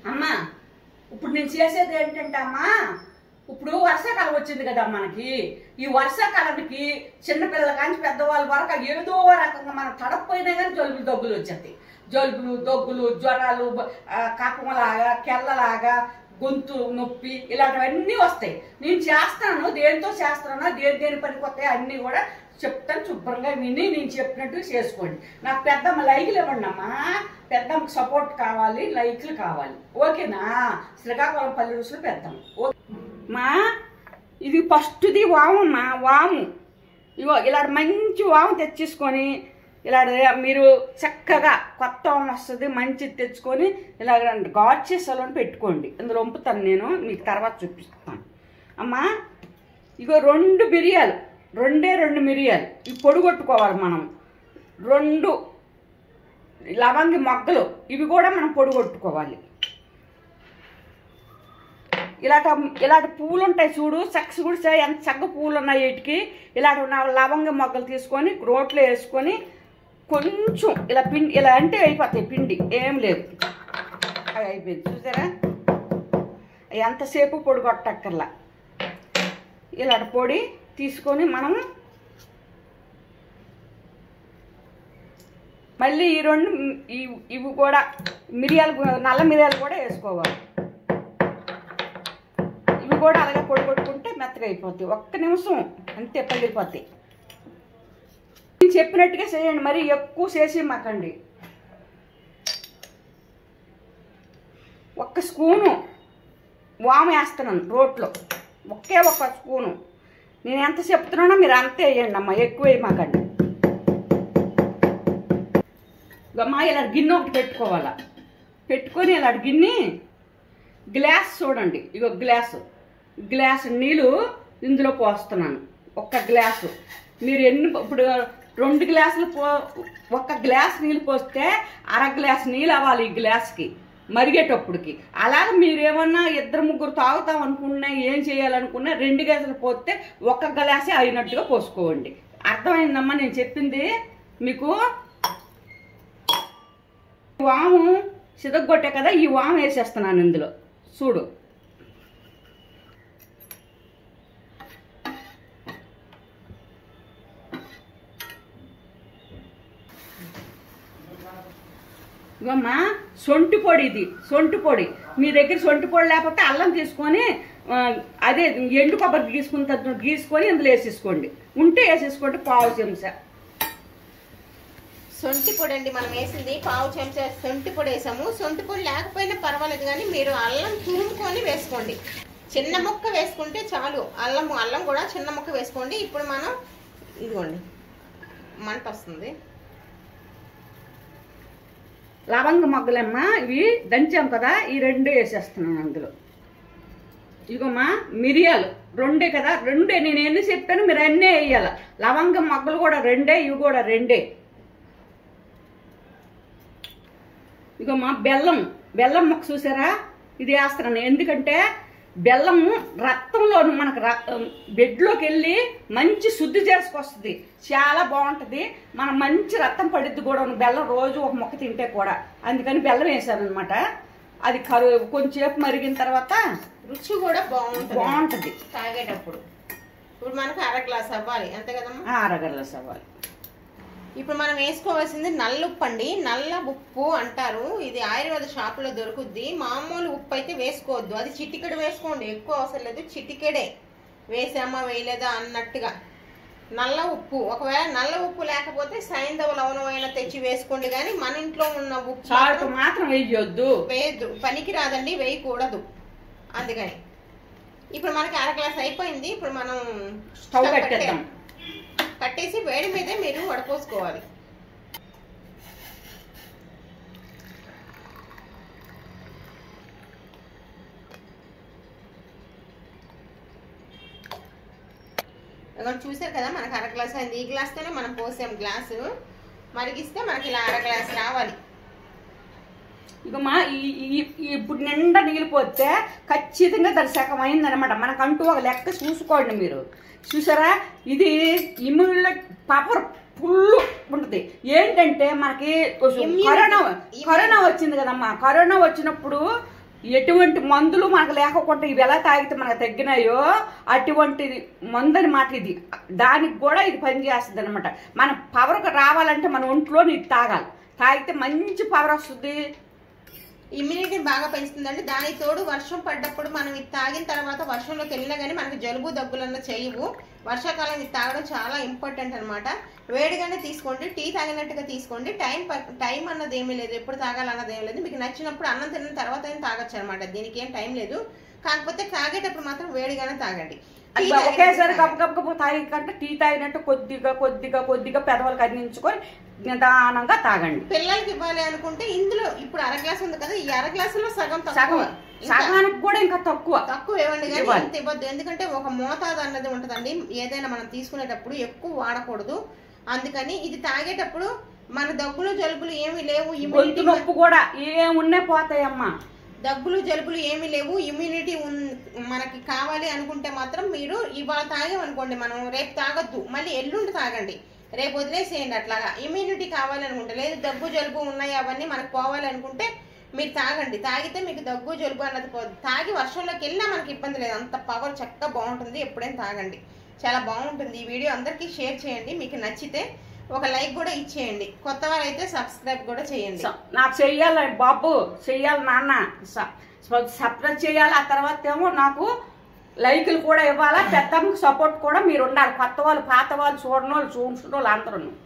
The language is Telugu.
అమ్మా ఇప్పుడు నేను చేసేది ఏంటంటే అమ్మా ఇప్పుడు వర్షాకాలం వచ్చింది కదా మనకి ఈ వర్షాకాలానికి చిన్నపిల్లల కానీ పెద్దవాళ్ళ వరకు ఏదో రకంగా మనం తడపోయినా కానీ జలుబులు దగ్గులు వచ్చేస్తాయి జలుబులు దగ్గులు జ్వరాలు ఆ, కఫంలాగా కెల్లలాగా గొంతు నొప్పి ఇలాంటివన్నీ వస్తాయి నేను చేస్తాను దేంతో చేస్తానో దేని దేని పనికి వస్తాయి అన్నీ కూడా చెప్తాను శుభ్రంగా విని నేను చెప్పినట్టు చేసుకోండి నాకు పెద్దమ్మ లైకులు ఇవ్వండి అమ్మా పెద్దమ్మకి సపోర్ట్ కావాలి లైకులు కావాలి ఓకేనా శ్రీకాకుళం పల్లి రుసులు పెద్దమ్మ ఓకే మా ఇది ఫస్ట్ది వామమ్మా వాము ఇగో ఇలా మంచి వాము తెచ్చేసుకొని ఇలా మీరు చక్కగా కొత్త వాము వస్తుంది మంచిది తెచ్చుకొని ఇలా గాడ్చే సలోని పెట్టుకోండి ఇందులో వంపుతాను నేను మీకు తర్వాత చూపిస్తాను అమ్మా ఇగో రెండు మిరియాలు రెండే రెండు మిరియాలు ఇవి పొడి కొట్టుకోవాలి మనం రెండు లవంగి మొగ్గలు ఇవి కూడా మనం పొడి కొట్టుకోవాలి ఇలాంటి ఇలాంటి పువ్వులు ఉంటాయి చూడు సక్స్ కూడా ఎంత చక్క పువ్వులు ఉన్నాయి వీటికి ఇలాంటి ఉన్న లవంగ మొగ్గలు తీసుకొని రోట్లో వేసుకొని కొంచెం ఇలా పిండి ఇలా అంటే అయిపోతాయి పిండి ఏం లేదు అవి అయిపోయింది చూసారా ఎంతసేపు పొడి కొట్టక్కర్లా ఇలాంటి పొడి తీసుకొని మనం మళ్ళీ ఈ రెండు ఇవి ఇవి కూడా మిరియాలు కూ- నల్ల మిరియాలు కూడా వేసుకోవాలి ఇవి కూడా అలాగే పొడి కొట్టుకుంటే మెత్తగా అయిపోతాయి ఒక్క నిమిషం అంతే పగిలిపోతాయి నేను చెప్పినట్టుగా చేయండి మరి ఎక్కువ చేసి మాకండి ఒక్క స్పూను వాము వేస్తున్నాను రోట్లో ఒకే ఒక్క స్పూను నేను ఎంత చెప్తున్నానో మీరు అంతే వేయండి అమ్మా ఎక్కువ వేయమాకండి అమ్మా ఇలా గిన్నె ఒకటి పెట్టుకోవాలా పెట్టుకొని ఇలా గిన్నె గ్లాస్ చూడండి ఇగో గ్లాసు గ్లాసు నీళ్ళు ఇందులో పోస్తున్నాను ఒక్క గ్లాసు మీరు ఎన్ని ఇప్పుడు రెండు గ్లాసులు పో ఒక్క గ్లాస్ నీళ్ళు పోస్తే అర గ్లాస్ నీళ్ళు అవ్వాలి ఈ గ్లాస్కి మరిగేటప్పటికి అలాగే మీరేమన్నా ఇద్దరు ముగ్గురు తాగుతాం అనుకున్నా ఏం చేయాలనుకున్నా రెండు గ్లాసులు పోస్తే ఒక్క గ్లాసే అయినట్టుగా పోసుకోండి అర్థమైందమ్మా నేను చెప్పింది మీకు వాము సిదగొట్టే కదా ఈ వాము వేసేస్తున్నాను ఇందులో చూడు ఇవమ్మా సొంటి పొడి ఇది సొంటి పొడి మీ దగ్గర సొంటి పొడి లేకపోతే అల్లం తీసుకొని ఆ, అదే ఎండు కొబ్బరి గీసుకున్న తర్వాత గీసుకొని ఇందులో వేసేసుకోండి ఉంటే వేసేసుకోండి పావు చెంచా సొంటి పొడి అండి మనం వేసింది పావు చెంచా సొంటి పొడి వేసాము సొంటి పొడి లేకపోయినా పర్వాలేదు కానీ మీరు అల్లం తురుముకొని వేసుకోండి చిన్న ముక్క వేసుకుంటే చాలు అల్లం అల్లం కూడా చిన్న ముక్క వేసుకోండి ఇప్పుడు మనం ఇదిగోండి మంట వస్తుంది లవంగ మొగ్గలమ్మ ఇవి దంచాం కదా ఈ రెండు వేసేస్తున్నాను అందులో ఇదిగోమ్మా మిరియాలు రెండే కదా రెండే నేను ఎన్ని చెప్పాను మీరు అన్నీ వేయాలి లవంగ మొగ్గలు కూడా రెండే ఇవి కూడా రెండే ఇదిగోమ్మా బెల్లం బెల్లం మొక్క చూసారా ఇది వేస్తున్నాను ఎందుకంటే బెల్లము రక్తంలో మనకు రక్తం బెడ్లోకి వెళ్ళి మంచి శుద్ధి చేసుకొస్తుంది చాలా బాగుంటుంది మన మంచి రక్తం పడిద్ది కూడా బెల్లం రోజు ఒక మొక్క తింటే కూడా అందుకని బెల్లం వేసాను అనమాట అది కరు కొంచెంసేపు మరిగిన తర్వాత రుచి కూడా బాగుంటుంది బాగుంటుంది తాగేటప్పుడు ఇప్పుడు మనకు అర గ్లాస్ అవ్వాలి అంతే కదమ్మా అరగర్ల సవాలు ఇప్పుడు మనం వేసుకోవాల్సింది నల్ల ఉప్పు అండి నల్ల ఉప్పు అంటారు ఇది ఆయుర్వేద షాపులో దొరుకుద్ది మామూలు ఉప్పు అయితే వేసుకోవద్దు అది చిటికెడు వేసుకోండి ఎక్కువ అవసరం లేదు చిటికెడే వేసామా వేయలేదా అన్నట్టుగా నల్ల ఉప్పు ఒకవేళ నల్ల ఉప్పు లేకపోతే సైంధవ లవణం అయినా తెచ్చి వేసుకోండి కానీ మన ఇంట్లో ఉన్న ఉప్పు సాల్ట్ మాత్రం మాత్రం వేయొద్దు వేయద్దు పనికి రాదండి వేయకూడదు అందుకని ఇప్పుడు మనకి అర గ్లాస్ అయిపోయింది ఇప్పుడు మనం స్టవ్ స్టవ్ కట్టేద్దాం కట్టేసి వేడి మీదే మీరు వడపోసుకోవాలి ఇదిగోండి చూసారు కదా మనకు అర గ్లాస్ అయింది ఈ గ్లాస్తోనే మనం పోసాం గ్లాసు మరిగిస్తే మనకి ఇలా అర గ్లాస్ రావాలి ఇక మా ఈ ఈ- ఈ ఇప్పుడు నిండా నీళ్ళు పోతే ఖచ్చితంగా దర్శకం అయిందనమాట మనకంటూ ఒక లెక్క చూసుకోండి మీరు చూసారా ఇది ఇమ్యూనిటీ పవర్ ఫుల్ ఉంటుంది ఏంటంటే మనకి కొంచెం Immunity. Corona Immunity. కరోనా వచ్చింది కదమ్మా కరోనా వచ్చినప్పుడు ఎటువంటి మందులు మనకు లేకపోతే ఇవి ఎలా తాగితే మనకు తగ్గినాయో అటువంటి మందు మాట ఇది దానికి కూడా ఇది పనిచేస్తుంది అనమాట మన పవర్కి రావాలంటే మన ఒంట్లో ఇది తాగాలి తాగితే మంచి పవర్ వస్తుంది ఇమ్యూనిటీ బాగా పెంచుతుందండి దానికి తోడు వర్షం పడ్డప్పుడు మనం ఇది తాగిన తర్వాత వర్షంలోకి వెళ్ళినా కానీ మనకి జలుబు దగ్గులన్న చేయవు వర్షాకాలం ఇది తాగడం చాలా ఇంపార్టెంట్ అనమాట వేడిగానే తీసుకోండి టీ తాగినట్టుగా తీసుకోండి టైం ప- టైం అన్నది ఏమీ లేదు ఎప్పుడు తాగాలన్నది ఏమీ లేదు మీకు నచ్చినప్పుడు అన్నం తిన్న తర్వాత అయినా తాగొచ్చు అనమాట దీనికి ఏం టైం లేదు కాకపోతే తాగేటప్పుడు మాత్రం వేడిగానే తాగండి టీ అది తాగేటప్పుడు ఒకేసారి తాగండి. గబ గబ గబ తాగి కంటే టీ తాగినట్టు కొద్దిగా కొద్దిగా కొద్దిగా పెదవులకు అందించుకొని నిదానంగా తాగండి పిల్లలకి ఇవ్వాలి అనుకుంటే ఇందులో ఇప్పుడు అర గ్లాస్ ఉంది కదా ఈ అర గ్లాసులో సగం తక్కువ సగం ఇంకా సగానికి కూడా ఇంకా తక్కువ తక్కువ ఇవ్వండి కానీ ఇవ్వాలి. ఎంత ఇవ్వద్దు ఎందుకంటే ఒక మోతాదు అన్నది ఉంటుందండి ఏదైనా మనం తీసుకునేటప్పుడు ఎక్కువ వాడకూడదు అందుకని ఇది తాగేటప్పుడు మన దగ్గులు జలుబులు ఏమీ లేవు గొంతు ఇమ్యూనిటీ నొప్పి కూడా ఏమున్నే పోతాయమ్మా దగ్గులు జలుబులు ఏమీ లేవు ఇమ్యూనిటీ ఉన్- మనకి కావాలి అనుకుంటే మాత్రం మీరు ఇవాళ తాగామనుకోండి మనం రేపు తాగొద్దు మళ్ళీ ఎల్లుండి తాగండి రేపు వదిలేసేయండి అట్లాగా ఇమ్యూనిటీ కావాలి అనుకుంటే లేదు దగ్గు జలుబు ఉన్నాయి అవన్నీ మనకు పోవాలి అనుకుంటే మీరు తాగండి తాగితే మీకు దగ్గు జలుబు అన్నది పోదు తాగి వర్షంలోకి వెళ్ళినా మనకి ఇబ్బంది లేదు అంత పవర్ చక్కగా బాగుంటుంది ఎప్పుడైనా తాగండి చాలా బాగుంటుంది ఈ వీడియో అందరికీ షేర్ చేయండి మీకు నచ్చితే ఒక లైక్ కూడా ఇచ్చేయండి కొత్త వారైతే సబ్స్క్రైబ్ కూడా చేయండి స- నాకు చెయ్యాలి బాబు చెయ్యాలి నాన్న స- స- సబ్స్క్రైబ్ చేయాలి ఆ తర్వాత ఏమో నాకు లైకులు కూడా ఇవ్వాలా పెద్దమ్మకి సపోర్ట్ కూడా మీరు ఉండాలి కొత్త వాళ్ళు పాత వాళ్ళు చూడని వాళ్ళు చూసిన వాళ్ళు అందరూ